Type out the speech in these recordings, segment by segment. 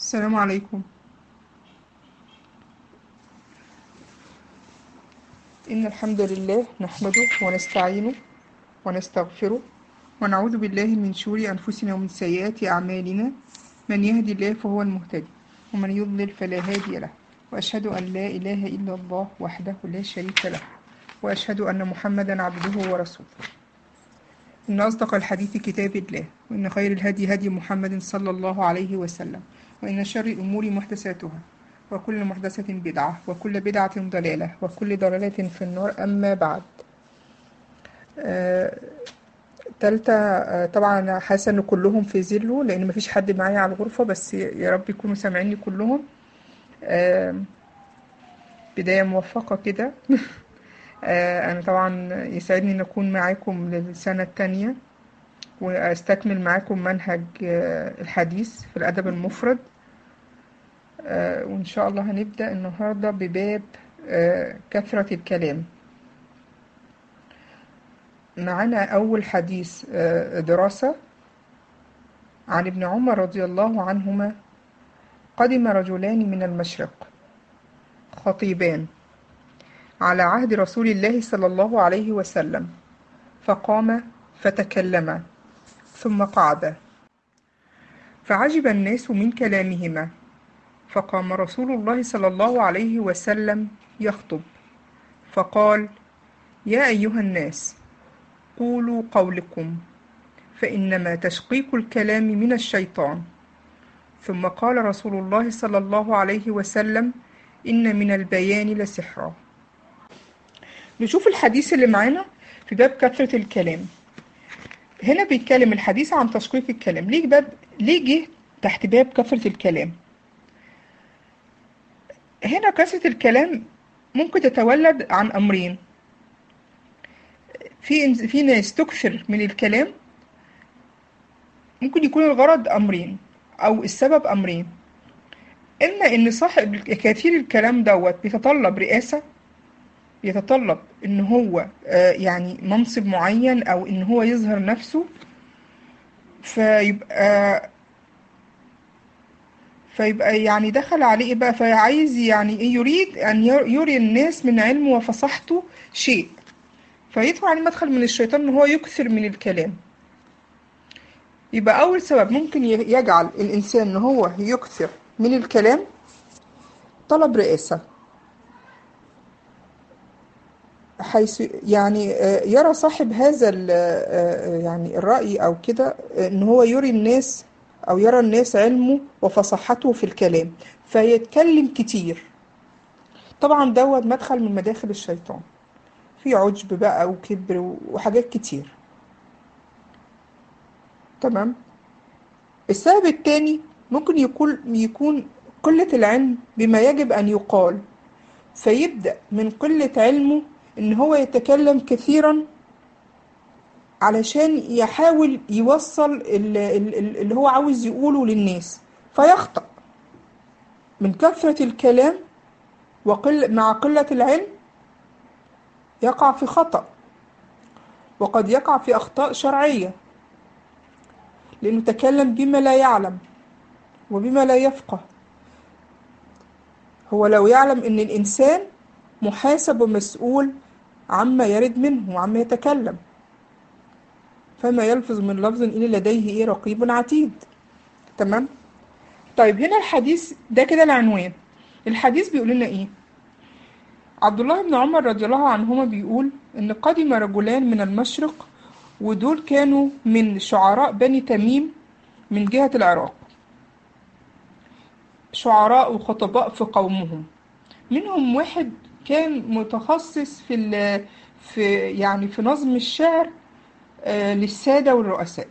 السلام عليكم إن الحمد لله نحمده ونستعينه ونستغفره ونعوذ بالله من شرور أنفسنا ومن سيئات أعمالنا من يهدي الله فهو المهتدي ومن يضلل فلا هادي له وأشهد أن لا إله إلا الله وحده لا شريك له وأشهد أن محمدا عبده ورسوله إن أصدق الحديث كتاب الله وإن خير الهدي هدي محمد صلى الله عليه وسلم وإن شر الأمور محدثاتها وكل محدثة بدعة وكل بدعة ضلالة وكل ضلالة في النار أما بعد آه، تالتة آه، طبعا أنا حاسة إن كلهم في زله لأن مفيش حد معايا على الغرفة بس يا رب يكونوا سامعيني كلهم آه، بداية موفقة كده آه، أنا طبعا يسعدني أن أكون معاكم للسنة التانية وأستكمل معاكم منهج آه، الحديث في الأدب المفرد آه، وإن شاء الله هنبدأ النهاردة بباب آه، كثرة الكلام معانا أول حديث آه، دراسة عن ابن عمر رضي الله عنهما قدم رجلان من المشرق خطيبان على عهد رسول الله صلى الله عليه وسلم فقام فتكلما ثم قعدا فعجب الناس من كلامهما فقام رسول الله صلى الله عليه وسلم يخطب فقال يا أيها الناس قولوا قولكم فإنما تشقيق الكلام من الشيطان ثم قال رسول الله صلى الله عليه وسلم إن من البيان لسحرا نشوف الحديث اللي معانا في باب كثرة الكلام هنا بيتكلم الحديث عن تشقيق الكلام ليه باب ليه جه تحت باب كثرة الكلام هنا كثرة الكلام ممكن تتولد عن أمرين في في ناس تكثر من الكلام ممكن يكون الغرض أمرين أو السبب أمرين إما إن صاحب كثير الكلام دوت بيتطلب رئاسة بيتطلب إن هو آه، يعني منصب معين أو إن هو يظهر نفسه فيبقى فيبقى يعني دخل عليه إيه بقى فعايز يعني إيه يريد أن ير- يري الناس من علمه وفصاحته شيء فيدخل عليه مدخل من الشيطان إن هو يكثر من الكلام يبقى أول سبب ممكن ي- يجعل الإنسان إن هو يكثر من الكلام طلب رئاسة حيث يعني آه، يرى صاحب هذا ال- آه، يعني الرأي أو كده آه، إن هو يري الناس أو يرى الناس علمه وفصاحته في الكلام فيتكلم كتير طبعا دوت مدخل من مداخل الشيطان في عجب بقى وكبر وحاجات كتير تمام السبب التاني ممكن يكون يكون قلة العلم بما يجب أن يقال فيبدأ من قلة علمه إن هو يتكلم كثيرا علشان يحاول يوصل ال- ال- ال- اللي هو عاوز يقوله للناس فيخطأ من كثرة الكلام وقل مع قلة العلم يقع في خطأ وقد يقع في أخطاء شرعية لأنه تكلم بما لا يعلم وبما لا يفقه هو لو يعلم إن الإنسان محاسب ومسؤول عما يرد منه وعما يتكلم فما يلفظ من لفظ إلا لديه إيه رقيب عتيد تمام طيب هنا الحديث ده كده العنوان الحديث بيقول لنا إيه عبد الله بن عمر رضي الله عنهما بيقول إن قدم رجلان من المشرق ودول كانوا من شعراء بني تميم من جهة العراق شعراء وخطباء في قومهم منهم واحد كان متخصص في ال في يعني في نظم الشعر آه، للسادة والرؤساء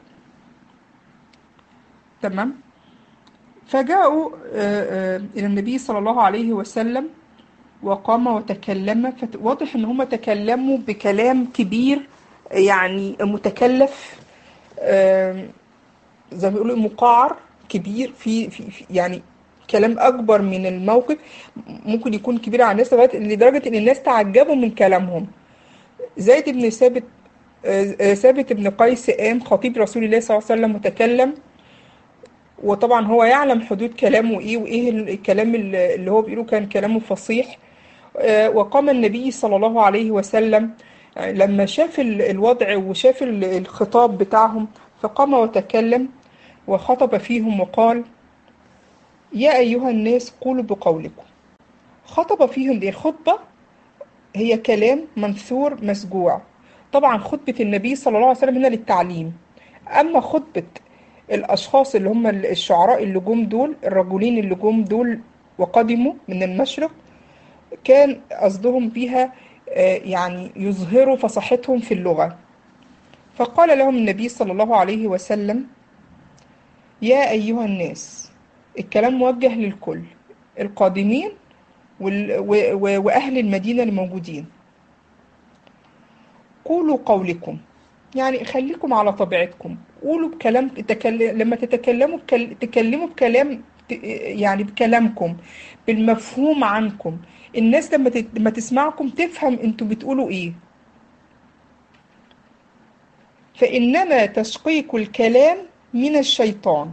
تمام فجاءوا آه، آه، إلى النبي صلى الله عليه وسلم وقام وتكلم فواضح إن هم تكلموا بكلام كبير يعني متكلف آم، زي ما بيقولوا مقعر كبير في, في, في يعني كلام أكبر من الموقف ممكن يكون كبير على الناس لغاية لدرجة إن الناس تعجبوا من كلامهم زيد بن ثابت آه، آه، ثابت بن قيس قام خطيب رسول الله صلى الله عليه وسلم وتكلم وطبعا هو يعلم حدود كلامه ايه وايه الكلام اللي اللي هو بيقوله كان كلامه فصيح آه، وقام النبي صلى الله عليه وسلم آه، لما شاف ال- الوضع وشاف ال- الخطاب بتاعهم فقام وتكلم وخطب فيهم وقال يا أيها الناس قولوا بقولكم خطب فيهم دي الخطبة هي كلام منثور مسجوع طبعا خطبة النبي صلى الله عليه وسلم هنا للتعليم أما خطبة الأشخاص اللي هم الشعراء اللي جم دول الرجلين اللي جم دول وقدموا من المشرق كان قصدهم بيها آه، يعني يظهروا فصاحتهم في اللغة فقال لهم النبي صلى الله عليه وسلم يا أيها الناس الكلام موجه للكل القادمين وال- و- و- وأهل المدينة الموجودين قولوا قولكم يعني خليكم على طبيعتكم قولوا بكلام تكل... لما تتكلموا بكل... تكلموا بكلام ت- يعني بكلامكم بالمفهوم عنكم الناس لما ت... لما تسمعكم تفهم انتوا بتقولوا ايه فإنما تشقيق الكلام من الشيطان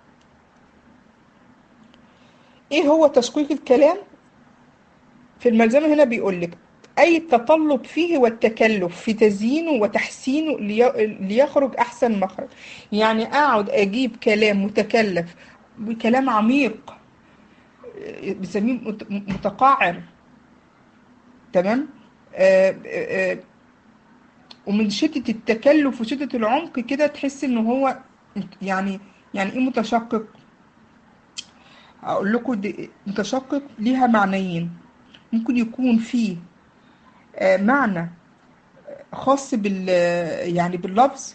ايه هو تشقيق الكلام في الملزمة هنا بيقول لك أي التطلب فيه والتكلف في تزيينه وتحسينه لي- ليخرج أحسن مخرج يعني أقعد أجيب كلام متكلف بكلام عميق آه، بنسميه مت- متقعر تمام آه، آه، آه، ومن شدة التكلف وشدة العمق كده تحس إن هو يعني يعني إيه متشقق أقول لكم دي- متشقق ليها معنيين ممكن يكون فيه آه، معنى خاص بال يعني باللفظ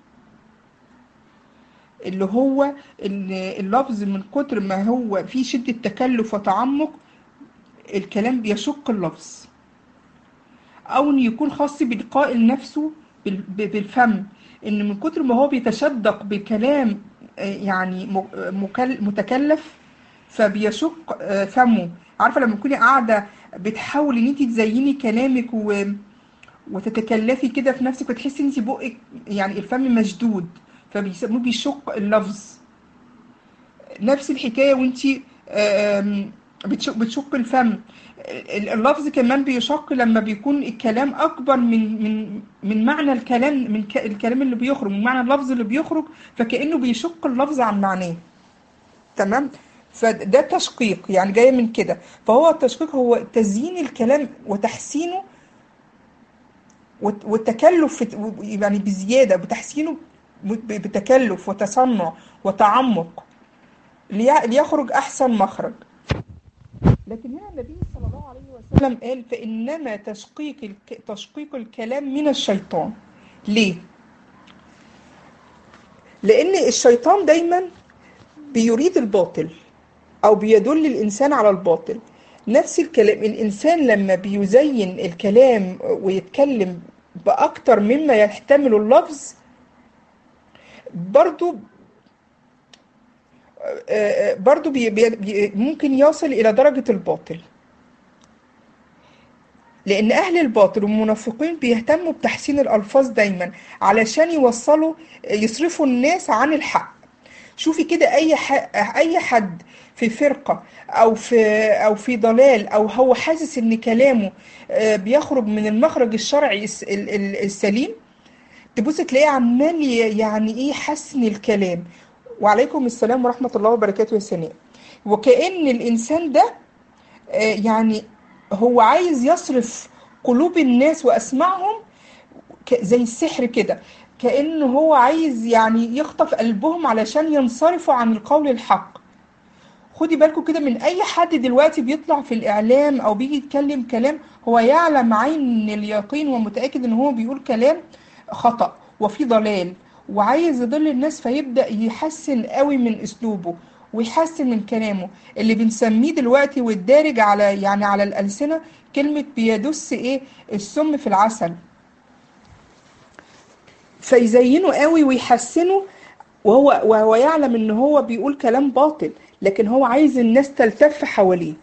اللي هو ان اللفظ من كتر ما هو فيه شدة تكلف وتعمق الكلام بيشق اللفظ او ان يكون خاص بالقائل نفسه بال- ب- بالفم ان من كتر ما هو بيتشدق بكلام آه، يعني م- مكل- متكلف فبيشق آه، فمه عارفه لما تكوني قاعده بتحاولي ان انت تزيني كلامك و... وتتكلفي كده في نفسك وتحسي ان انت بقك يعني الفم مشدود فبيسموه بيشق اللفظ نفس الحكايه وانت آم، بتشق, بتشق الفم ال- اللفظ كمان بيشق لما بيكون الكلام اكبر من من من معنى الكلام من ك- الكلام اللي بيخرج من معنى اللفظ اللي بيخرج فكانه بيشق اللفظ عن معناه تمام فده تشقيق يعني جاي من كده فهو التشقيق هو تزيين الكلام وتحسينه وت- والتكلف في- يعني بزياده بتحسينه ب- بتكلف وتصنع وتعمق لي- ليخرج احسن مخرج لكن هنا النبي صلى الله عليه وسلم قال فانما تشقيق الك... تشقيق الكلام من الشيطان ليه لان الشيطان دايما بيريد الباطل او بيدل الانسان على الباطل نفس الكلام الانسان لما بيزين الكلام ويتكلم باكتر مما يحتمل اللفظ برضو آه، برضو بي بي بي- ممكن يصل الى درجة الباطل لان اهل الباطل والمنافقين بيهتموا بتحسين الالفاظ دايما علشان يوصلوا يصرفوا الناس عن الحق شوفي كده اي ح... اي حد في فرقة او في او في ضلال او هو حاسس ان كلامه آه، بيخرج من المخرج الشرعي الس- ال- ال- السليم تبص تلاقيه عمال ي- يعني ايه يحسن الكلام وعليكم السلام ورحمة الله وبركاته يا سناء وكأن الإنسان ده آه، يعني هو عايز يصرف قلوب الناس وأسماعهم ك- زي السحر كده كأنه هو عايز يعني يخطف قلبهم علشان ينصرفوا عن القول الحق خدي بالكم كده من اي حد دلوقتي بيطلع في الاعلام او بيجي يتكلم كلام هو يعلم عين اليقين ومتاكد ان هو بيقول كلام خطا وفي ضلال وعايز يضل الناس فيبدا يحسن قوي من اسلوبه ويحسن من كلامه اللي بنسميه دلوقتي والدارج على يعني على الالسنه كلمه بيدس ايه السم في العسل فيزينه قوي ويحسنه وهو وهو يعلم ان هو بيقول كلام باطل لكن هو عايز الناس تلتف حواليه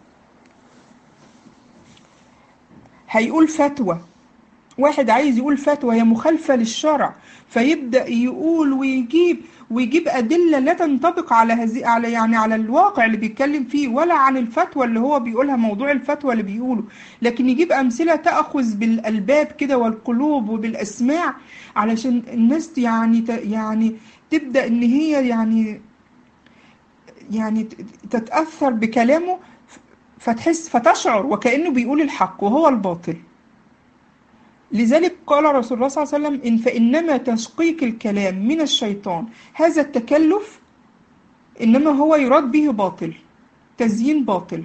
هيقول فتوى واحد عايز يقول فتوى هي مخالفة للشرع فيبدأ يقول ويجيب ويجيب أدلة لا تنطبق على هذه على يعني على الواقع اللي بيتكلم فيه ولا عن الفتوى اللي هو بيقولها موضوع الفتوى اللي بيقوله لكن يجيب أمثلة تأخذ بالألباب كده والقلوب وبالأسماع علشان الناس يعني ت- يعني تبدأ إن هي يعني يعني ت- تتأثر بكلامه فتحس فتشعر وكأنه بيقول الحق وهو الباطل لذلك قال رسول الله صلى الله عليه وسلم إن فإنما تشقيق الكلام من الشيطان هذا التكلف إنما هو يراد به باطل تزيين باطل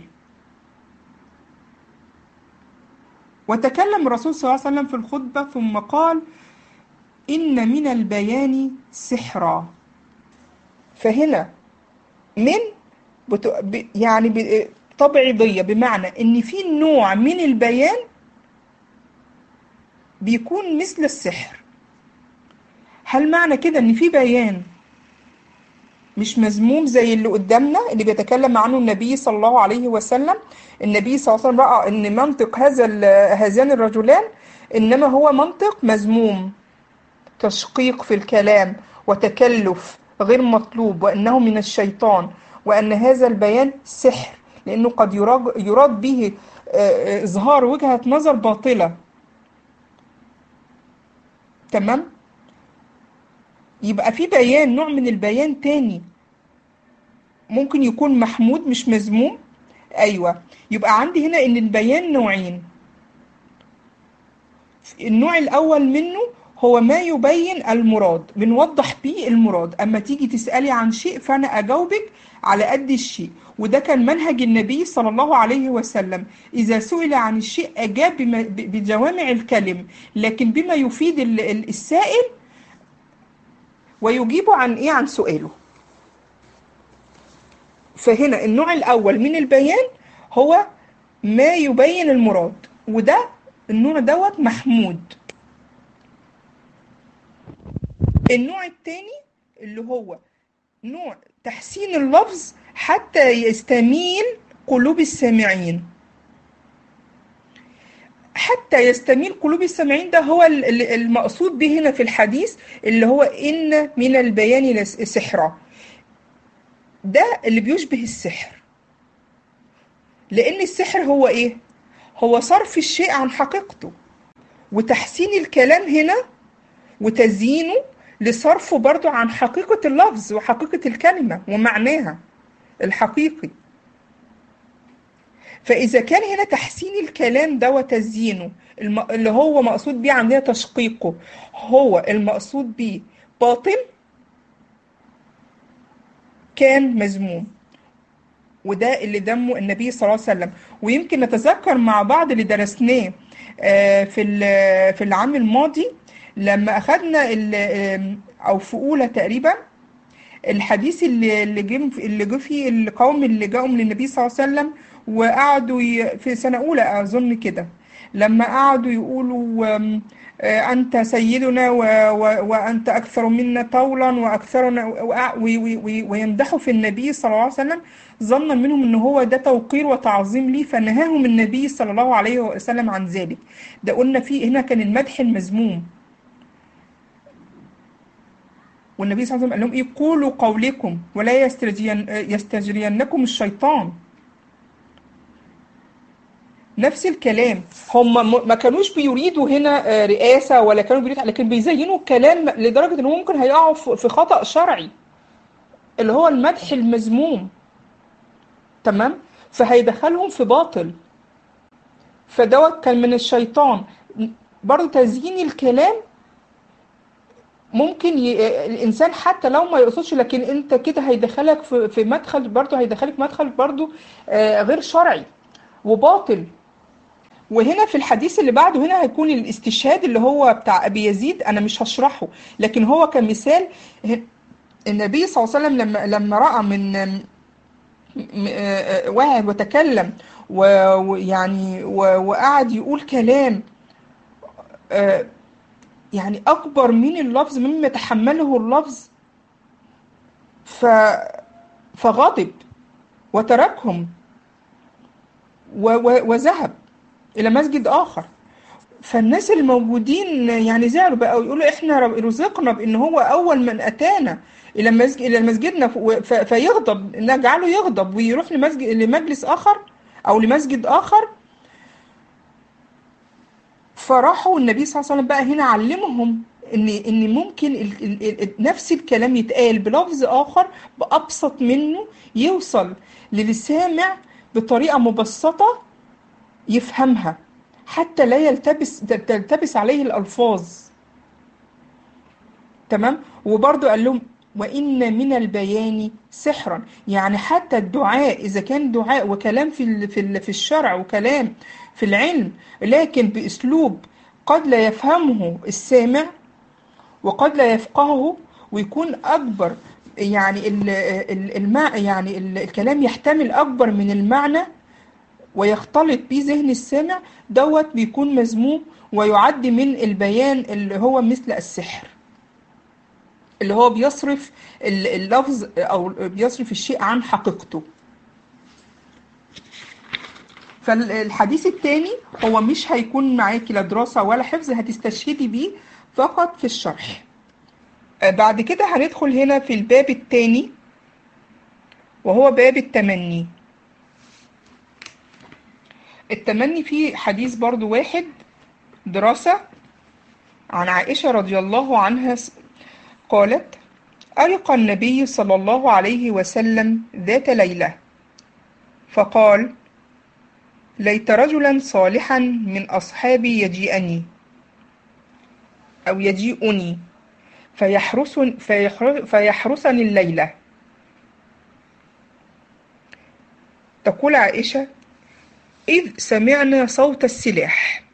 وتكلم الرسول صلى الله عليه وسلم في الخطبة ثم قال إن من البيان سحرا فهنا من بت... ب... يعني ب... تبعيضية بمعنى إن في نوع من البيان بيكون مثل السحر هل معنى كده ان في بيان مش مذموم زي اللي قدامنا اللي بيتكلم عنه النبي صلى الله عليه وسلم النبي صلى الله عليه وسلم رأى ان منطق هذا ال- هذان الرجلان انما هو منطق مذموم تشقيق في الكلام وتكلف غير مطلوب وانه من الشيطان وان هذا البيان سحر لانه قد يراد يراد به آه، آه، اظهار وجهة نظر باطلة تمام يبقى في بيان نوع من البيان تاني ممكن يكون محمود مش مذموم ايوه يبقى عندي هنا ان البيان نوعين النوع الاول منه هو ما يبين المراد بنوضح بيه المراد اما تيجي تسالي عن شيء فانا اجاوبك على قد الشيء وده كان منهج النبي صلى الله عليه وسلم اذا سئل عن الشيء اجاب بما- ب- بجوامع الكلم لكن بما يفيد ال- ال- السائل ويجيب عن ايه عن سؤاله فهنا النوع الاول من البيان هو ما يبين المراد وده النوع دوت محمود النوع التاني اللي هو نوع تحسين اللفظ حتى يستميل قلوب السامعين حتى يستميل قلوب السامعين ده هو ال- ال- المقصود به هنا في الحديث اللي هو إن من البيان لس- سحرا ده اللي بيشبه السحر لأن السحر هو إيه؟ هو صرف الشيء عن حقيقته وتحسين الكلام هنا وتزيينه لصرفه برضو عن حقيقة اللفظ وحقيقة الكلمة ومعناها الحقيقي فإذا كان هنا تحسين الكلام ده وتزيينه الم... اللي هو مقصود بيه عندنا تشقيقه هو المقصود بيه باطل كان مذموم وده اللي دمه النبي صلى الله عليه وسلم ويمكن نتذكر مع بعض اللي درسناه آه، في ال- في العام الماضي لما أخدنا ال- أو في أولى تقريبا الحديث اللي اللي جه اللي جه فيه القوم اللي جاءوا من النبي صلى الله عليه وسلم وقعدوا ي... في سنة أولى أظن كده لما قعدوا يقولوا آم، آه، أنت سيدنا و... و... وأنت أكثر منا طولا وأكثرنا وأع- و... و... و... ويمدحوا في النبي صلى الله عليه وسلم ظنا منهم ان هو ده توقير وتعظيم ليه فنهاهم النبي صلى الله عليه وسلم عن ذلك ده قلنا فيه هنا كان المدح المذموم والنبي صلى الله عليه وسلم قال لهم ايه قولوا قولكم ولا يستجرين يستجرينكم الشيطان نفس الكلام هم م- ما كانوش بيريدوا هنا آه، رئاسة ولا كانوا بيريدوا لكن بيزينوا الكلام لدرجة ان هم ممكن هيقعوا في في خطأ شرعي اللي هو المدح المذموم تمام فهيدخلهم في باطل فدوت كان من الشيطان برضو تزيين الكلام ممكن ي... الانسان حتى لو ما يقصدش لكن انت كده هيدخلك في في مدخل برضو هيدخلك مدخل برضو آه، غير شرعي وباطل وهنا في الحديث اللي بعده هنا هيكون الاستشهاد اللي هو بتاع ابي يزيد انا مش هشرحه لكن هو كمثال النبي صلى الله عليه وسلم لما لما راى من م- آه، آه، واحد وتكلم و- ويعني و- وقعد يقول كلام آه، يعني أكبر من اللفظ مما يتحمله اللفظ ف... فغضب وتركهم و... و... وذهب إلى مسجد آخر فالناس الموجودين يعني زعلوا بقى ويقولوا احنا رزقنا بان هو اول من اتانا الى مسجد الى مسجدنا ف- فيغضب نجعله يغضب ويروح لمسجد لمجلس اخر او لمسجد اخر فراحوا النبي صلى الله عليه وسلم بقى هنا علمهم ان ان ممكن ال ال ال نفس الكلام يتقال بلفظ اخر بابسط منه يوصل للسامع بطريقه مبسطه يفهمها حتى لا يلتبس تلتبس عليه الالفاظ تمام وبرضه قال لهم وان من البيان سحرا يعني حتى الدعاء اذا كان دعاء وكلام في ال- في ال- في الشرع وكلام في العلم لكن باسلوب قد لا يفهمه السامع وقد لا يفقهه ويكون اكبر يعني ال- ال- المع يعني ال- الكلام يحتمل اكبر من المعنى ويختلط بيه ذهن السامع دوت بيكون مذموم ويعد من البيان اللي هو مثل السحر اللي هو بيصرف ال- اللفظ او بيصرف الشيء عن حقيقته فالحديث التاني هو مش هيكون معاكي لا دراسة ولا حفظ هتستشهدي بيه فقط في الشرح آه، بعد كده هندخل هنا في الباب التاني وهو باب التمني التمني فيه حديث برضو واحد دراسة عن عائشة رضي الله عنها س- قالت ألقى النبي صلى الله عليه وسلم ذات ليلة فقال ليت رجلا صالحا من أصحابي يجيئني أو يجيئني فيحرس فيحر- فيحرسني الليلة تقول عائشة إذ سمعنا صوت السلاح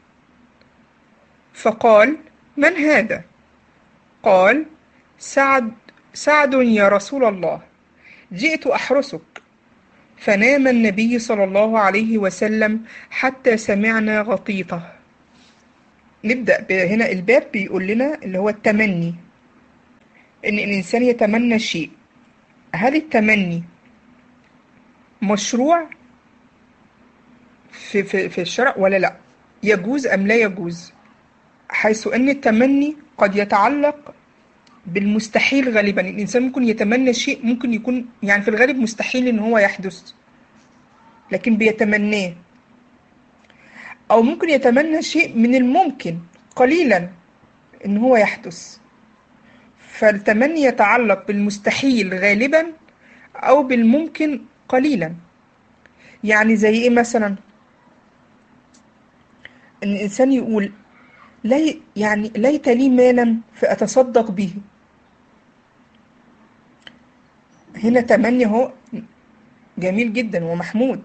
فقال من هذا؟ قال سعد سعد يا رسول الله جئت أحرسك فنام النبي صلى الله عليه وسلم حتى سمعنا غطيطه نبدأ ب- هنا الباب بيقول لنا اللي هو التمني إن الإنسان يتمنى شيء هل التمني مشروع في, في, في الشرع ولا لا يجوز أم لا يجوز حيث أن التمني قد يتعلق بالمستحيل غالبا الإنسان ممكن يتمنى شيء ممكن يكون يعني في الغالب مستحيل إن هو يحدث لكن بيتمناه أو ممكن يتمنى شيء من الممكن قليلا إن هو يحدث فالتمني يتعلق بالمستحيل غالبا أو بالممكن قليلا يعني زي إيه مثلا إن الإنسان يقول لي يعني ليت لي مالا فأتصدق به هنا تمني هو جميل جدا ومحمود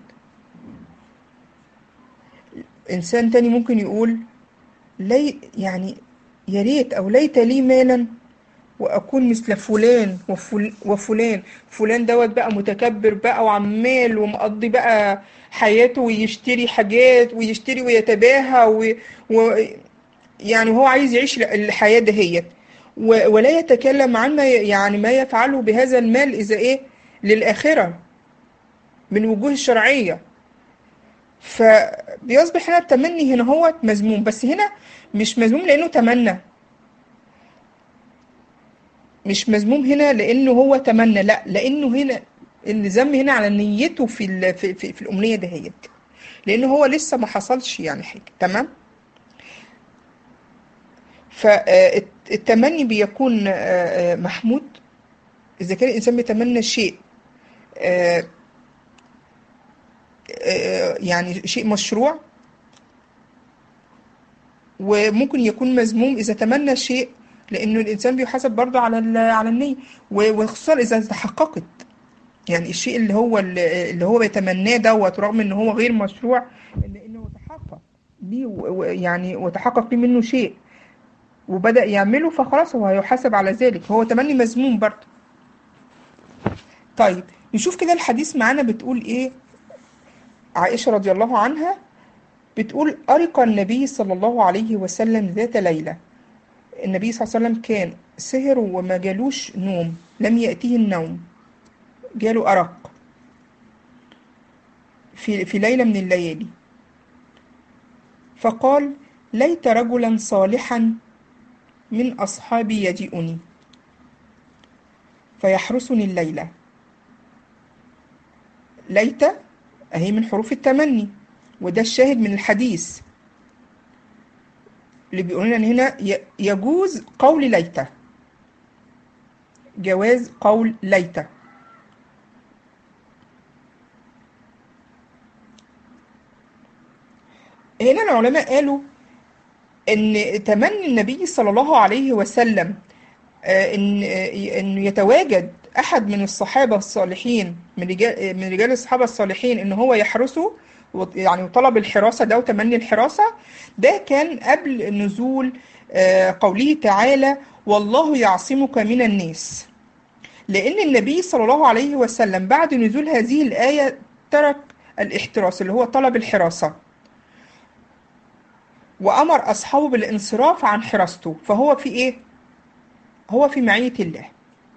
إنسان تاني ممكن يقول لي يعني يا ريت أو ليت لي مالا وأكون مثل فلان وفل وفلان فلان دوت بقى متكبر بقى وعمال ومقضي بقى حياته ويشتري حاجات ويشتري ويتباهى و... و... يعني هو عايز يعيش الحياة دهيت و... ولا يتكلم عن ما ي- يعني ما يفعله بهذا المال إذا إيه للآخرة من وجوه الشرعية فبيصبح هنا التمني هنا هو مذموم بس هنا مش مذموم لأنه تمنى مش مذموم هنا لأنه هو تمنى لا لأنه هنا الذم هنا على نيته في ال... في, في, في الأمنية دهيت لأنه هو لسه ما حصلش يعني حاجة تمام فالتمني بيكون آه، آه، محمود إذا كان الإنسان بيتمنى شيء آه، آه، يعني شيء مشروع وممكن يكون مذموم إذا تمنى شيء لأنه الإنسان بيحاسب برضه على ال- على النية و- وخصوصا إذا تحققت يعني الشيء اللي هو اللي هو بيتمناه دوت رغم إن هو غير مشروع إلا إنه تحقق بيه و- و- يعني وتحقق بيه منه شيء وبدأ يعمله فخلاص هو هيحاسب على ذلك هو تمني مذموم برضه طيب نشوف كده الحديث معانا بتقول ايه عائشة رضي الله عنها بتقول أرق النبي صلى الله عليه وسلم ذات ليلة النبي صلى الله عليه وسلم كان سهر وما جالوش نوم لم يأتيه النوم جاله أرق في في ليلة من الليالي فقال ليت رجلا صالحا من أصحابي يجيئني فيحرسني الليلة ليت أهي من حروف التمني وده الشاهد من الحديث اللي بيقول لنا هنا ي- يجوز قول ليت جواز قول ليت هنا العلماء قالوا ان تمني النبي صلى الله عليه وسلم آه، ان آه، انه يتواجد احد من الصحابه الصالحين من رجال آه، من رجال الصحابه الصالحين ان هو يحرسه وط- يعني وطلب الحراسه ده وتمني الحراسه ده كان قبل نزول آه، قوله تعالى والله يعصمك من الناس لان النبي صلى الله عليه وسلم بعد نزول هذه الايه ترك الاحتراس اللي هو طلب الحراسه وأمر أصحابه بالانصراف عن حراسته فهو في إيه؟ هو في معية الله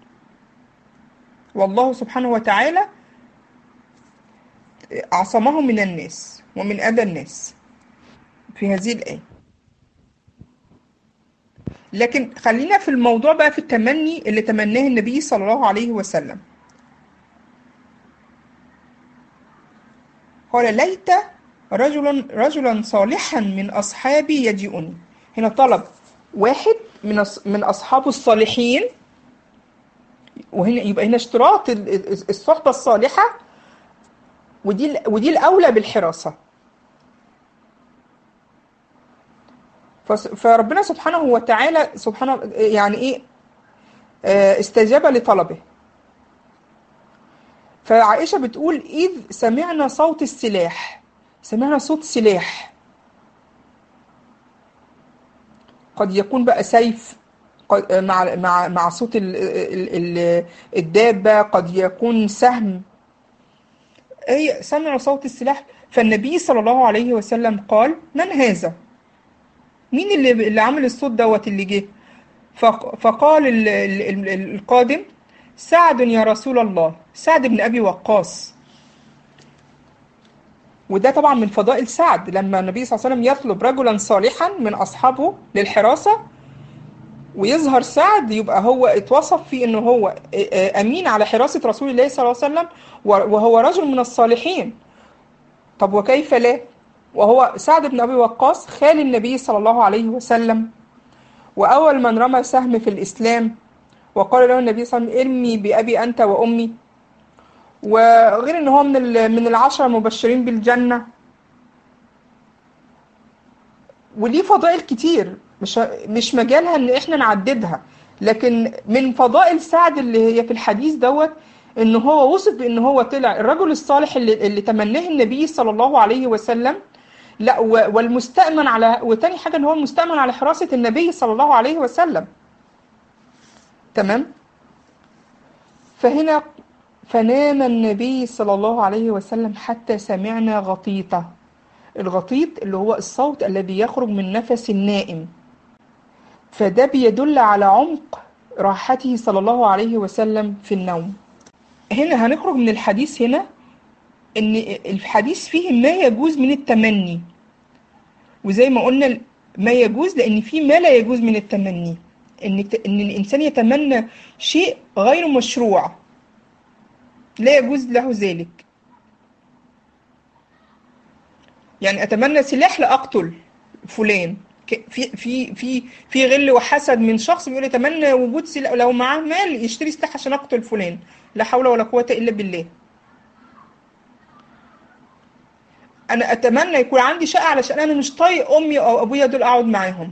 والله سبحانه وتعالى عصمه من الناس ومن أذى الناس في هذه الآية لكن خلينا في الموضوع بقى في التمني اللي تمناه النبي صلى الله عليه وسلم قال ليت رجلا رجلا صالحا من أصحابي يجيئني هنا طلب واحد من أص- من أصحابه الصالحين وهنا يبقى هنا اشتراط ال- ال- الصحبة الصالحة ودي ال- ودي الأولى بالحراسة فس- فربنا سبحانه وتعالى سبحانه يعني ايه آه، استجاب لطلبه فعائشة بتقول إذ سمعنا صوت السلاح سمعنا صوت سلاح قد يكون بقى سيف قد- مع مع مع صوت ال- ال- ال- الدابة قد يكون سهم هي سمعوا صوت السلاح فالنبي صلى الله عليه وسلم قال من هذا؟ مين اللي اللي عامل الصوت دوت اللي جه؟ فق- فقال ال- ال- ال- القادم سعد يا رسول الله سعد بن أبي وقاص وده طبعا من فضائل سعد لما النبي صلى الله عليه وسلم يطلب رجلا صالحا من أصحابه للحراسة ويظهر سعد يبقى هو اتوصف في انه هو امين على حراسة رسول الله صلى الله عليه وسلم وهو رجل من الصالحين طب وكيف لا وهو سعد بن ابي وقاص خال النبي صلى الله عليه وسلم واول من رمى سهم في الاسلام وقال له النبي صلى الله عليه وسلم ارمي بابي انت وامي وغير ان هو من ال- من العشرة المبشرين بالجنة وليه فضائل كتير مش مش مجالها ان احنا نعددها لكن من فضائل سعد اللي هي في الحديث دوت ان هو وصف بان هو طلع الرجل الصالح اللي, اللي تمناه النبي صلى الله عليه وسلم لا و- والمستأمن على وتاني حاجة ان هو المستأمن على حراسة النبي صلى الله عليه وسلم تمام فهنا فنام النبي صلى الله عليه وسلم حتى سمعنا غطيطة الغطيط اللي هو الصوت الذي يخرج من نفس النائم فده بيدل على عمق راحته صلى الله عليه وسلم في النوم هنا هنخرج من الحديث هنا ان الحديث فيه ما يجوز من التمني وزي ما قلنا ما يجوز لان في ما لا يجوز من التمني ان ان الانسان يتمنى شيء غير مشروع لا يجوز له ذلك يعني اتمنى سلاح لاقتل فلان ك- في في في في غل وحسد من شخص بيقول يتمنى وجود سلاح لو معاه مال يشتري سلاح عشان اقتل فلان لا حول ولا قوة الا بالله انا اتمنى يكون عندي شقة علشان انا مش طايق امي او ابويا دول اقعد معاهم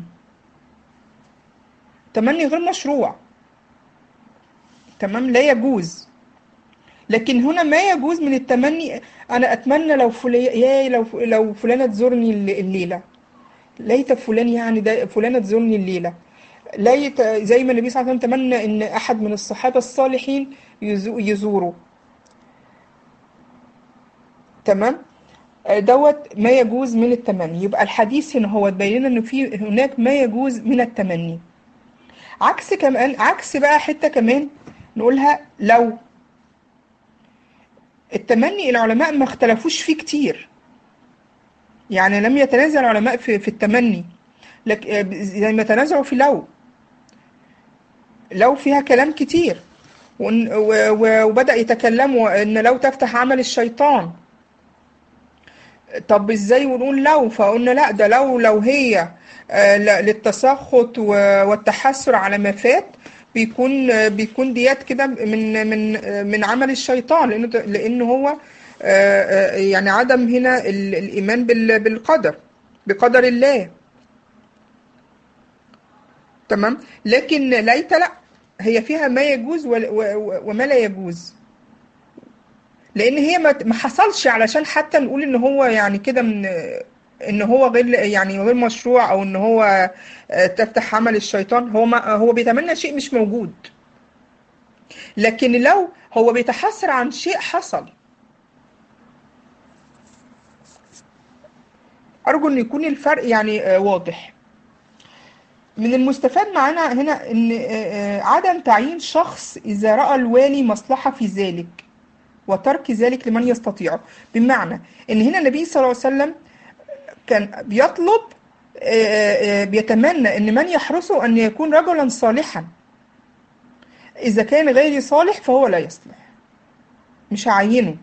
تمني غير مشروع تمام لا يجوز لكن هنا ما يجوز من التمني انا اتمنى لو فلان يا لو لو فلانه تزورني الل- الليله ليت فلان يعني ده فلانه تزورني الليله ليت زي ما النبي صلى الله عليه وسلم تمنى ان احد من الصحابه الصالحين يزو- يزوره تمام آه، دوت ما يجوز من التمني يبقى الحديث هنا هو تبين لنا ان في هناك ما يجوز من التمني عكس كمان عكس بقى حته كمان نقولها لو التمني العلماء ما اختلفوش فيه كتير يعني لم يتنازع العلماء في في التمني لك آه، زي ما تنازعوا في لو لو فيها كلام كتير وإن- و- و- وبدأ يتكلموا ان لو تفتح عمل الشيطان طب ازاي ونقول لو فقلنا لا ده لو لو هي آه، ل- للتسخط و- والتحسر على ما فات بيكون آه، بيكون ديات كده من من آه، من عمل الشيطان لانه لان هو آه، آه، يعني عدم هنا ال- الايمان بال- بالقدر بقدر الله تمام لكن ليت لا هي فيها ما يجوز وال- و- و- وما لا يجوز لان هي ما ما حصلش علشان حتى نقول ان هو يعني كده من ان هو غير يعني غير مشروع او ان هو آه، تفتح عمل الشيطان هو ما هو بيتمنى شيء مش موجود لكن لو هو بيتحسر عن شيء حصل ارجو ان يكون الفرق يعني آه، واضح من المستفاد معانا هنا ان آه، آه، عدم تعيين شخص اذا راى الوالي مصلحه في ذلك وترك ذلك لمن يستطيعه بمعنى ان هنا النبي صلى الله عليه وسلم كان بيطلب آه، آه، بيتمنى ان من يحرسه ان يكون رجلا صالحا اذا كان غير صالح فهو لا يصلح مش هعينه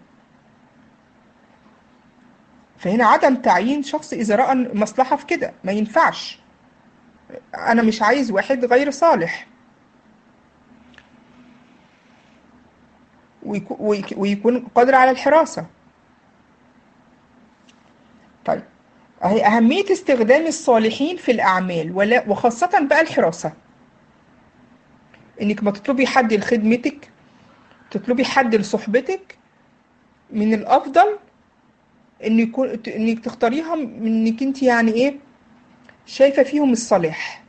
فهنا عدم تعيين شخص اذا راى مصلحه في كده ما ينفعش انا مش عايز واحد غير صالح ويكو- ويك- ويكون قادر على الحراسة طيب أهي أهمية استخدام الصالحين في الأعمال ولا وخاصة بقى الحراسة إنك ما تطلبي حد لخدمتك تطلبي حد لصحبتك من الأفضل إن يكون إنك تختاريها من إنك أنت يعني إيه شايفة فيهم الصلاح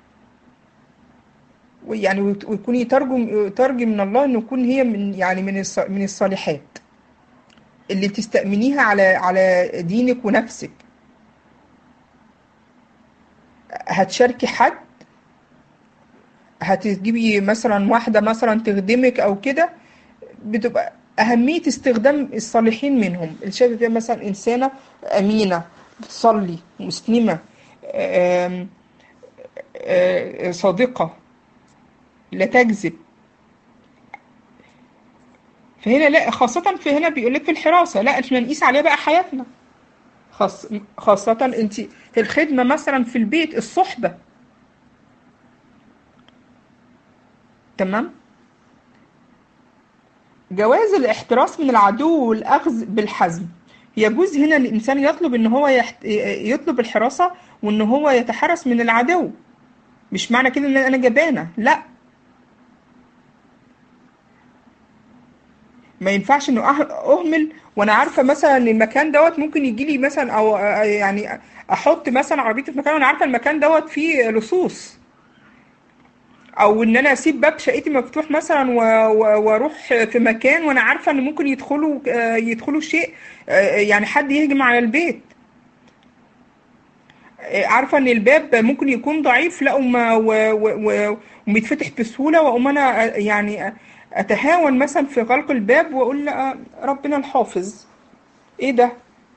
ويعني وت- ويكوني ترجم ترجي من الله إنه يكون هي من يعني من الص- من الصالحات اللي تستأمنيها على على دينك ونفسك هتشاركي حد هتجيبي مثلا واحدة مثلا تخدمك أو كده بتبقى أهمية استخدام الصالحين منهم اللي شايفة فيها مثلا إنسانة أمينة بتصلي مسلمة آم، آه، صادقة لا تكذب فهنا لا خاصة في هنا بيقول لك في الحراسة لا احنا نقيس عليها بقى حياتنا خاص خاصة انت في الخدمة مثلا في البيت الصحبة تمام جواز الاحتراس من العدو والأخذ بالحزم يجوز هنا الإنسان يطلب إن هو يحت... يطلب الحراسة وإن هو يتحرس من العدو مش معنى كده إن أنا جبانة لا ما ينفعش إنه أه- أهمل وأنا عارفة مثلا إن المكان دوت ممكن يجي لي مثلا أو آه، يعني أحط مثلا عربيتي في مكان وأنا عارفة المكان دوت فيه لصوص او ان انا اسيب باب شقتي مفتوح مثلا و- و- واروح في مكان وانا عارفه ان ممكن يدخلوا آه، يدخلوا شيء آه، يعني حد يهجم على البيت آه، عارفه ان الباب ممكن يكون ضعيف لا وما و- و- و- وبيتفتح بسهوله واقوم انا آه، يعني اتهاون مثلا في غلق الباب واقول لا ربنا الحافظ ايه ده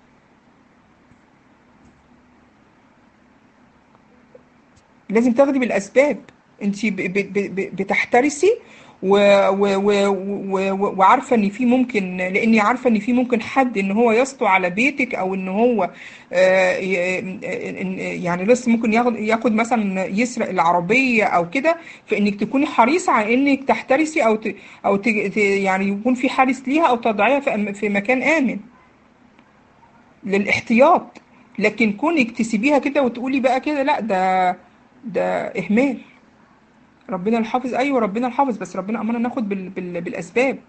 لازم تاخدي بالاسباب انت بتحترسي و... و... و... و... وعارفه ان في ممكن لاني عارفه ان في ممكن حد ان هو يسطو على بيتك او ان هو آه، ي- إن- يعني لسه ممكن ياخد ياخد مثلا يسرق العربيه او كده فانك تكوني حريصه على انك تحترسي او ت... او ت... ت- يعني يكون في حارس ليها او تضعيها في أم- في مكان امن للاحتياط لكن كونك تسيبيها كده وتقولي بقى كده لا ده ده اهمال ربنا الحافظ ايوه ربنا الحافظ بس ربنا امرنا ناخد بال... بال... بالاسباب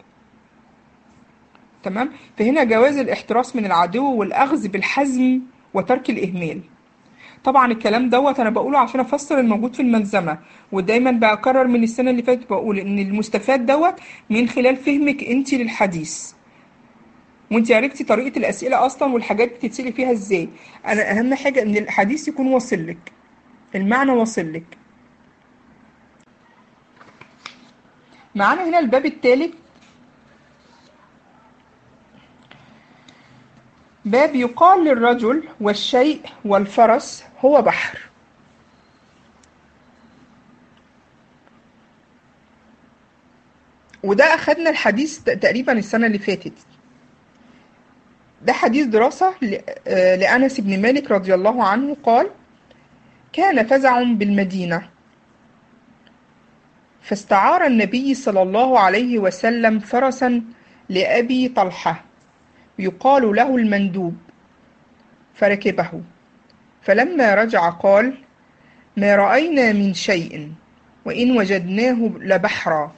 تمام فهنا جواز الاحتراس من العدو والاخذ بالحزم وترك الاهمال طبعا الكلام دوت انا بقوله عشان افسر الموجود في الملزمه ودايما بكرر من السنه اللي فاتت بقول ان المستفاد دوت من خلال فهمك انت للحديث وانت عرفتي طريقه الاسئله اصلا والحاجات بتتسالي فيها ازاي انا اهم حاجه ان الحديث يكون واصل لك المعنى واصل لك معانا هنا الباب الثالث باب يقال للرجل والشيء والفرس هو بحر وده أخدنا الحديث ت- تقريبا السنة اللي فاتت ده حديث دراسة ل- آه، لأنس بن مالك رضي الله عنه قال كان فزع بالمدينة فاستعار النبي صلى الله عليه وسلم فرسا لأبي طلحة يقال له المندوب فركبه فلما رجع قال ما رأينا من شيء وإن وجدناه لبحرا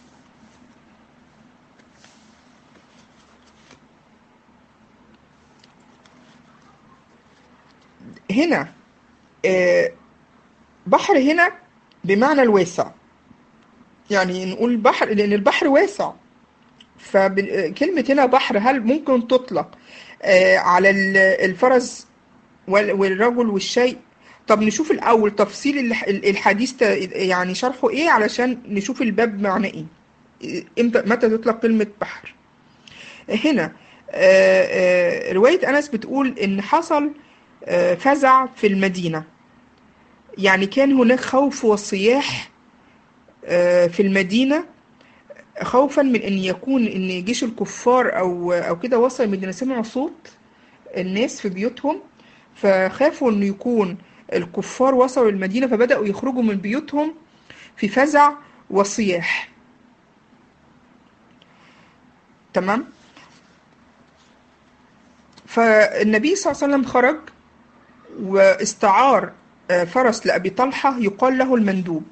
هنا آه، بحر هنا بمعنى الواسع يعني نقول بحر لأن البحر واسع فكلمة هنا بحر هل ممكن تطلق آه، على ال- الفرس وال- والرجل والشيء طب نشوف الأول تفصيل الح- الحديث ت- يعني شرحه إيه علشان نشوف الباب معناه إيه إمتى متى تطلق كلمة بحر هنا آه، آه، رواية أنس بتقول إن حصل آه، فزع في المدينة يعني كان هناك خوف وصياح آه، في المدينة خوفا من ان يكون ان جيش الكفار او او كده وصل المدينه سمعوا صوت الناس في بيوتهم فخافوا انه يكون الكفار وصلوا المدينه فبداوا يخرجوا من بيوتهم في فزع وصياح تمام فالنبي صلى الله عليه وسلم خرج واستعار آه، فرس لأبي طلحة يقال له المندوب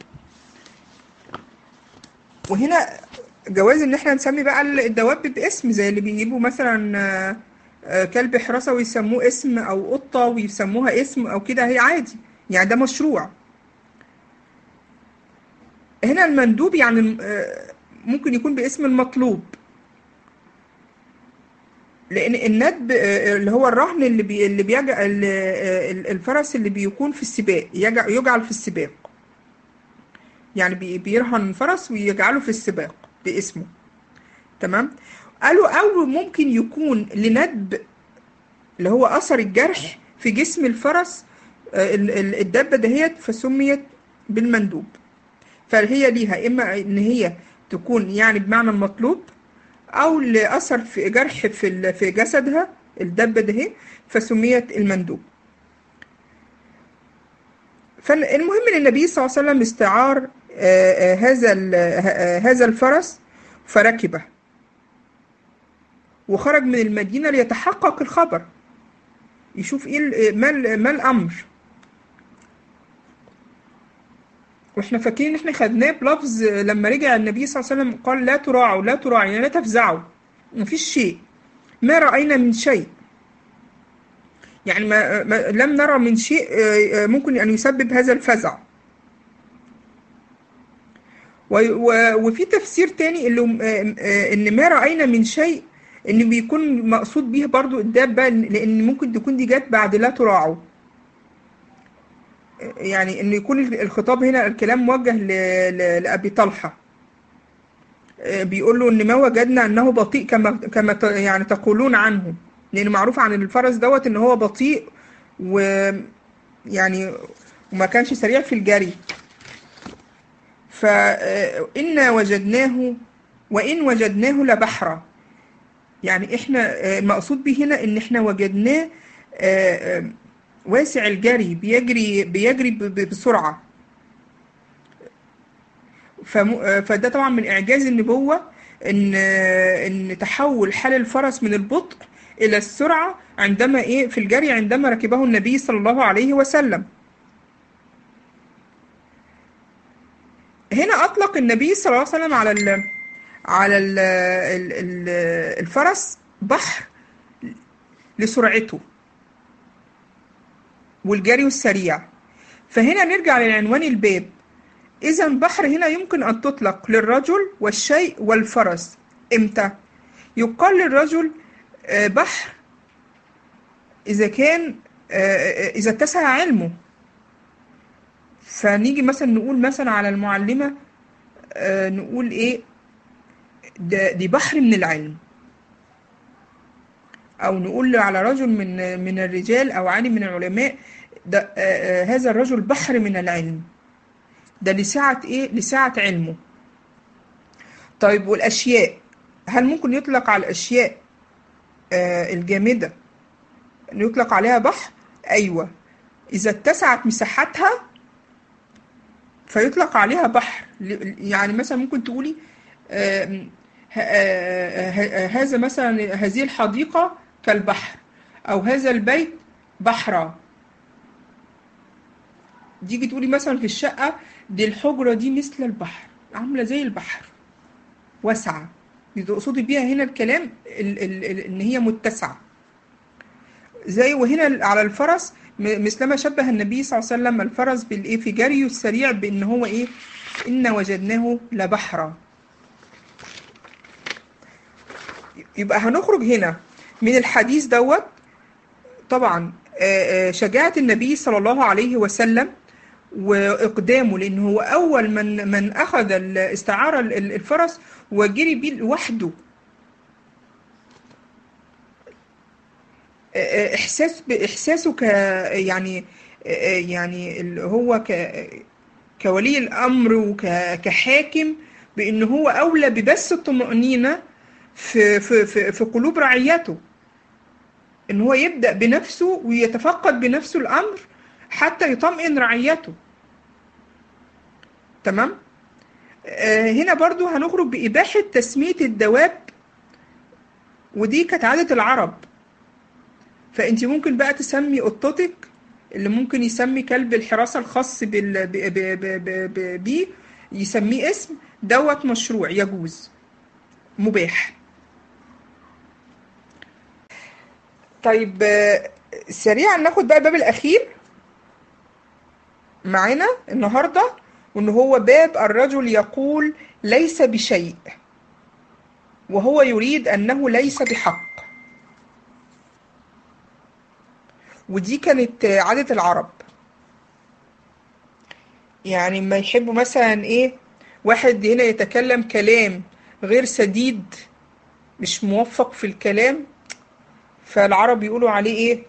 وهنا جواز ان احنا نسمي بقى الدواب باسم زي اللي بيجيبوا مثلا آه، آه، كلب حراسة ويسموه اسم او قطة ويسموها اسم او كده هي عادي يعني ده مشروع هنا المندوب يعني آه، ممكن يكون باسم المطلوب لان الندب آه، اللي هو الرهن اللي بي اللي بيجعل آه، ال- الفرس اللي بيكون في السباق يجع- يجعل في السباق يعني بي- بيرهن فرس ويجعله في السباق باسمه تمام قالوا او ممكن يكون لندب اللي هو اثر الجرح في جسم الفرس آه، ال- ال- الدابه دهيت فسميت بالمندوب فهي ليها اما ان هي تكون يعني بمعنى المطلوب او لاثر في جرح في ال- في جسدها الدابه دهي فسميت المندوب فالمهم ان النبي صلى الله عليه وسلم استعار آه، آه، هذا ال- آه، هذا الفرس فركبه وخرج من المدينة ليتحقق الخبر يشوف ايه ال- ما ال- ما الامر واحنا فاكرين ان احنا خدناه بلفظ لما رجع النبي صلى الله عليه وسلم قال لا تراعوا لا تراعوا يعني لا تفزعوا مفيش شيء ما رأينا من شيء يعني ما, ما لم نرى من شيء آه، آه، ممكن ان يسبب هذا الفزع و- و- وفي تفسير تاني اللي آه، آه، ان ما رأينا من شيء ان بيكون مقصود به برضو الدابة لان ممكن تكون دي جت بعد لا تراعوا يعني ان يكون الخطاب هنا الكلام موجه ل- ل- لأبي طلحة آه، بيقول له ان ما وجدنا انه بطيء كما كما ت- يعني تقولون عنه لان معروف عن الفرس دوت ان هو بطيء ويعني وما كانش سريع في الجري فإنا وجدناه وإن وجدناه لبحرا يعني احنا آه، المقصود به هنا ان احنا وجدناه آه، آه، واسع الجري بيجري بيجري ب- ب- بسرعة فم- آه، فده طبعا من إعجاز النبوة إن آه، إن تحول حال الفرس من البطء إلى السرعة عندما إيه في الجري عندما ركبه النبي صلى الله عليه وسلم هنا أطلق النبي صلى الله عليه وسلم على ال على ال ال ال الفرس بحر لسرعته والجري السريع فهنا نرجع للعنوان الباب إذا بحر هنا يمكن أن تطلق للرجل والشيء والفرس إمتى؟ يقال للرجل آه، بحر إذا كان آه، إذا اتسع علمه فنيجي مثلا نقول مثلا على المعلمة آه، نقول إيه ده دي بحر من العلم أو نقول على رجل من من الرجال أو عالم من العلماء ده آه، آه، هذا الرجل بحر من العلم ده لسعة إيه؟ لسعة علمه طيب والأشياء هل ممكن يطلق على الأشياء آه، الجامدة إنه يطلق عليها بحر؟ أيوة إذا اتسعت مساحتها فيطلق عليها بحر ل- يعني مثلا ممكن تقولي آم، ه- آه، ه- هذا مثلا هذه الحديقة كالبحر أو هذا البيت بحرا تيجي تقولي مثلا في الشقة دي الحجرة دي مثل البحر عاملة زي البحر واسعة تقصدي بيها هنا الكلام ال ال ال ان هي متسعة زي وهنا على الفرس م- مثلما شبه النبي صلى الله عليه وسلم الفرس بالايه في جريه السريع بان هو ايه ان وجدناه لبحرا يبقى هنخرج هنا من الحديث دوت طبعا آه، آه، شجاعة النبي صلى الله عليه وسلم وإقدامه لأنه هو أول من من أخذ ال- استعار ال- ال- الفرس وجري بيه لوحده آه، آه، إحساس بإحساسه ك يعني آه، آه، يعني ال- هو ك كولي الأمر وكحاكم بأنه هو أولى ببث الطمأنينة في في في في قلوب رعيته ان هو يبدأ بنفسه ويتفقد بنفسه الامر حتى يطمئن رعيته تمام آه هنا برضو هنخرج بإباحة تسمية الدواب ودي كانت عادة العرب فانت ممكن بقى تسمي قطتك اللي ممكن يسمي كلب الحراسة الخاص بال... ب... ب... ب... ب... ب... بيه يسميه اسم دوت مشروع يجوز مباح طيب آه، سريعا ناخد بقى الباب الأخير معانا النهاردة وإن هو باب الرجل يقول ليس بشيء وهو يريد أنه ليس بحق ودي كانت آه، عادة العرب يعني ما يحبوا مثلا إيه واحد هنا يتكلم كلام غير سديد مش موفق في الكلام فالعرب يقولوا عليه ايه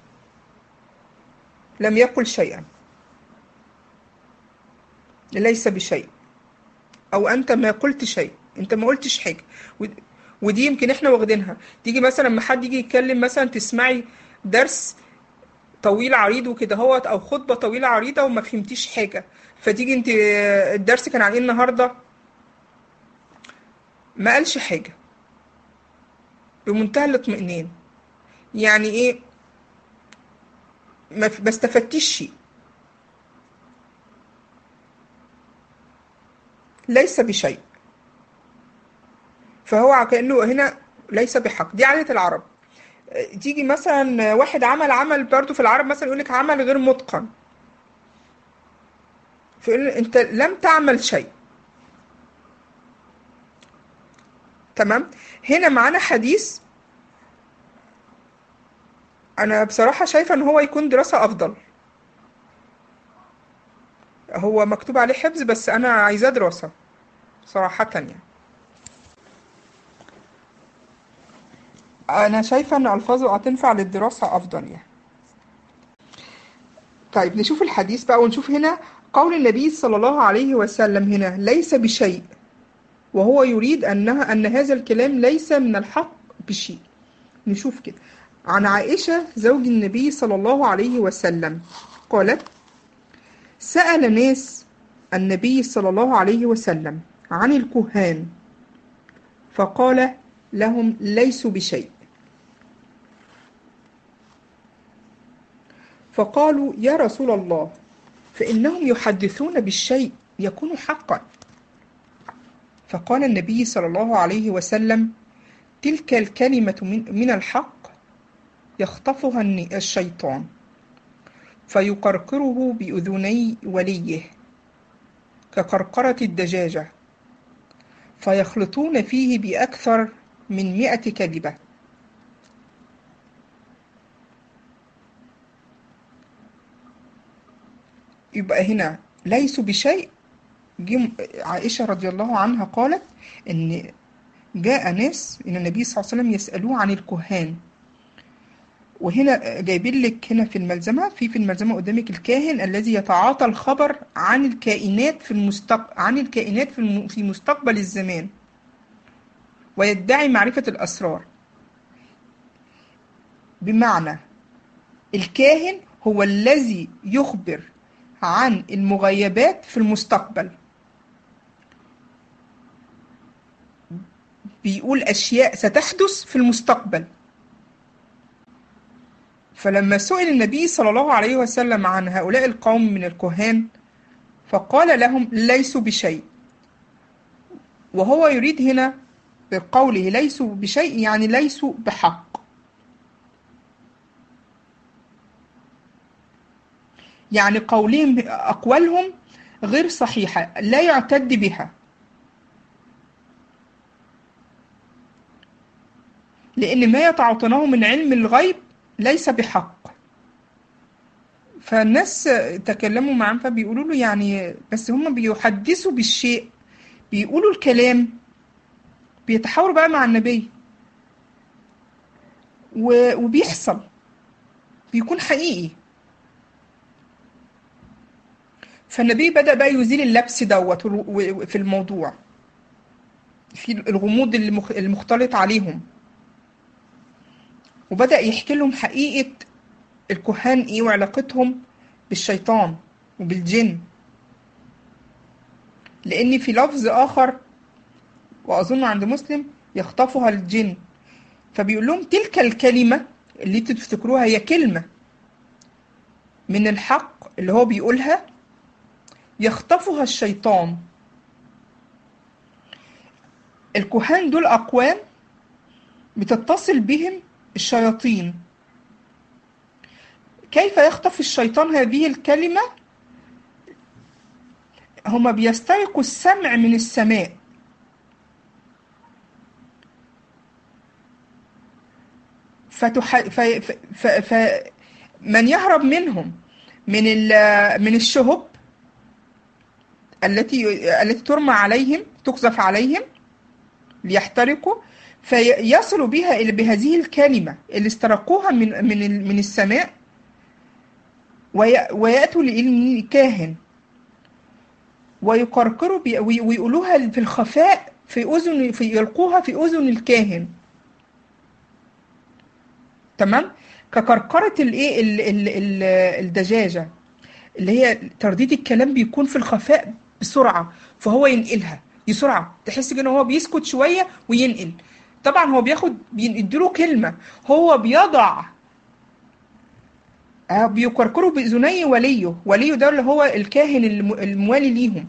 لم يقل شيئا ليس بشيء او انت ما قلت شيء انت ما قلتش حاجه ود- ودي يمكن احنا واخدينها تيجي مثلا لما حد يجي يتكلم مثلا تسمعي درس طويل عريض وكده هوت او خطبه طويله عريضه وما فهمتيش حاجه فتيجي انت آه، الدرس كان عن ايه النهارده ما قالش حاجه بمنتهى الاطمئنان يعني ايه ما ف- ما استفدتيش شيء ليس بشيء فهو كأنه هنا ليس بحق دي عادة العرب آه، تيجي مثلا واحد عمل عمل برضو في العرب مثلا يقول لك عمل غير متقن فيقول له انت لم تعمل شيء تمام هنا معانا حديث انا بصراحة شايفة ان هو يكون دراسة افضل هو مكتوب عليه حفظ بس انا عايزاه دراسة صراحة يعني انا شايفة ان الفاظه هتنفع للدراسة افضل يعني طيب نشوف الحديث بقى ونشوف هنا قول النبي صلى الله عليه وسلم هنا ليس بشيء وهو يريد أنها أن هذا الكلام ليس من الحق بشيء نشوف كده عن عائشة زوج النبي صلى الله عليه وسلم قالت سأل ناس النبي صلى الله عليه وسلم عن الكهان فقال لهم ليسوا بشيء فقالوا يا رسول الله فإنهم يحدثون بالشيء يكون حقا فقال النبي صلى الله عليه وسلم تلك الكلمة من, من الحق يخطفها الن- الشيطان فيقرقره بأذني وليه كقرقرة الدجاجة فيخلطون فيه بأكثر من مئة كذبة يبقى هنا ليسوا بشيء جم عائشة رضي الله عنها قالت إن جاء ناس إن النبي صلى الله عليه وسلم يسألوه عن الكهان وهنا جايبين لك هنا في الملزمة في في الملزمة قدامك الكاهن الذي يتعاطى الخبر عن الكائنات في المستقبل عن الكائنات في الم... في مستقبل الزمان ويدعي معرفة الأسرار بمعنى الكاهن هو الذي يخبر عن المغيبات في المستقبل بيقول أشياء ستحدث في المستقبل فلما سئل النبي صلى الله عليه وسلم عن هؤلاء القوم من الكهان فقال لهم ليسوا بشيء وهو يريد هنا بقوله ليسوا بشيء يعني ليسوا بحق يعني قولهم أقوالهم غير صحيحة لا يعتد بها لأن ما يتعاطونه من علم الغيب ليس بحق فالناس تكلموا معاه فبيقولوا له يعني بس هم بيحدثوا بالشيء بيقولوا الكلام بيتحاوروا بقى مع النبي وبيحصل بيكون حقيقي فالنبي بدأ بقى يزيل اللبس دوت في الموضوع في الغموض المختلط عليهم وبدأ يحكي لهم حقيقة الكهان ايه وعلاقتهم بالشيطان وبالجن لأن في لفظ آخر وأظن عند مسلم يخطفها الجن فبيقول لهم تلك الكلمة اللي انتوا تفتكروها هي كلمة من الحق اللي هو بيقولها يخطفها الشيطان الكهان دول أقوام بتتصل بهم الشياطين كيف يخطف الشيطان هذه الكلمة هما بيسترقوا السمع من السماء فتح... ف... ف... ف... من يهرب منهم من ال... من الشهب التي التي ترمى عليهم تقذف عليهم ليحترقوا فيصلوا بها إلى بهذه الكلمة اللي استرقوها من من من السماء ويأتوا للكاهن ويقرقروا ويقولوها في الخفاء في أذن في يلقوها في أذن الكاهن تمام كقرقرة الايه الدجاجة اللي هي ترديد الكلام بيكون في الخفاء بسرعة فهو ينقلها بسرعة تحس كده هو بيسكت شوية وينقل طبعا هو بياخد بيديله كلمة هو بيضع بيكركروا بأذني وليه وليه ده اللي هو الكاهن الموالي ليهم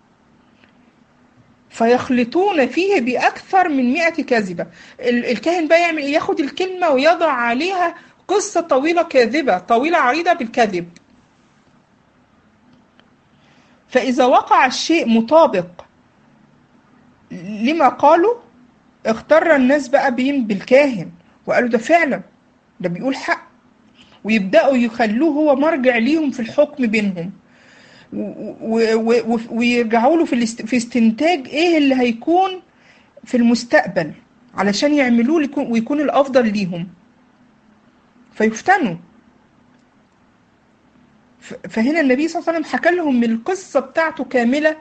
فيخلطون فيه بأكثر من مئة كاذبة الكاهن بقى يعمل ياخد الكلمة ويضع عليها قصة طويلة كاذبة طويلة عريضة بالكذب فإذا وقع الشيء مطابق لما قالوا اختار الناس بقى بين بالكاهن وقالوا ده فعلا ده بيقول حق ويبدأوا يخلوه هو مرجع ليهم في الحكم بينهم ويرجعوا له في في استنتاج ايه اللي هيكون في المستقبل علشان يعملوه ويكون الافضل ليهم فيفتنوا فهنا النبي صلى الله عليه وسلم حكى لهم من القصة بتاعته كاملة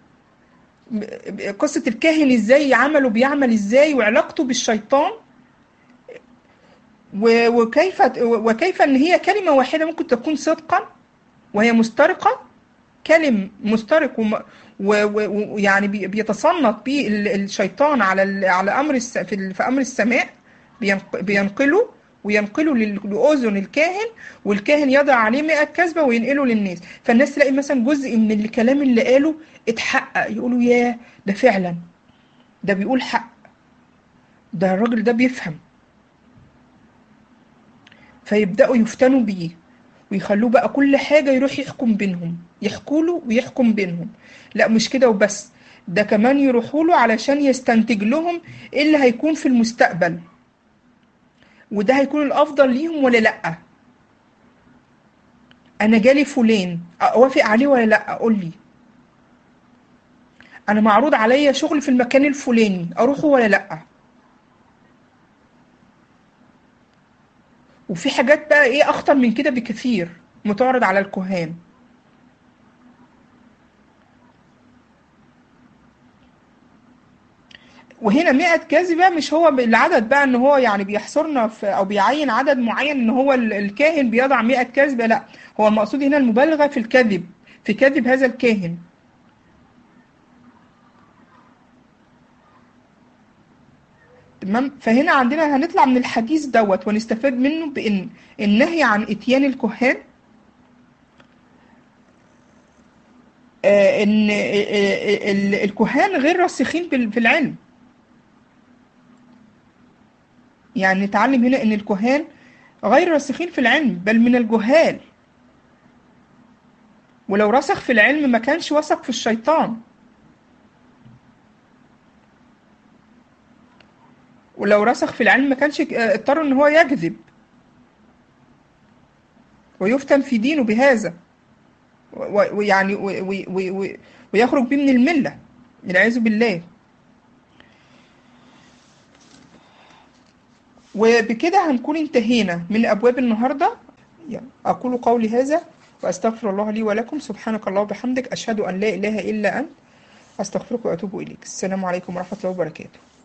قصة الكاهن ازاي عمله بيعمل ازاي وعلاقته بالشيطان وكيف وكيف ان هي كلمة واحدة ممكن تكون صدقا وهي مسترقة كلم مسترق ويعني بيتصنط به الشيطان على على امر في امر السماء بينقله وينقله لأذن الكاهن والكاهن يضع عليه 100 كذبة وينقله للناس فالناس تلاقي مثلا جزء من الكلام اللي قاله اتحقق يقولوا ياه ده فعلا ده بيقول حق ده الراجل ده بيفهم فيبدأوا يفتنوا بيه ويخلوه بقى كل حاجة يروح يحكم بينهم يحكوا له ويحكم بينهم لا مش كده وبس ده كمان يروحوا له علشان يستنتج لهم ايه اللي هيكون في المستقبل وده هيكون الافضل ليهم ولا لا انا جالي فلان اوافق عليه ولا لا قول لي انا معروض عليا شغل في المكان الفلاني اروحه ولا لا وفي حاجات بقى ايه اخطر من كده بكثير متعرض على الكهان وهنا 100 كذبة مش هو العدد بقى ان هو يعني بيحصرنا في او بيعين عدد معين ان هو ال- الكاهن بيضع 100 كذبة لا هو المقصود هنا المبالغة في الكذب في كذب هذا الكاهن تمام فهنا عندنا هنطلع من الحديث دوت ونستفاد منه بان النهي عن اتيان الكهان آه، ان آه، آه، ال- الكهان غير راسخين في في العلم يعني نتعلم هنا ان الكهان غير راسخين في العلم بل من الجهال ولو رسخ في العلم ما كانش وثق في الشيطان ولو رسخ في العلم ما كانش آه، اضطر ان هو يكذب ويفتن في دينه بهذا و- ويعني و- و- و- و- ويخرج به من الملة والعياذ بالله وبكده هنكون انتهينا من أبواب النهاردة يعني أقول قولي هذا وأستغفر الله لي ولكم سبحانك الله وبحمدك أشهد أن لا إله إلا أنت أستغفرك وأتوب إليك السلام عليكم ورحمة الله وبركاته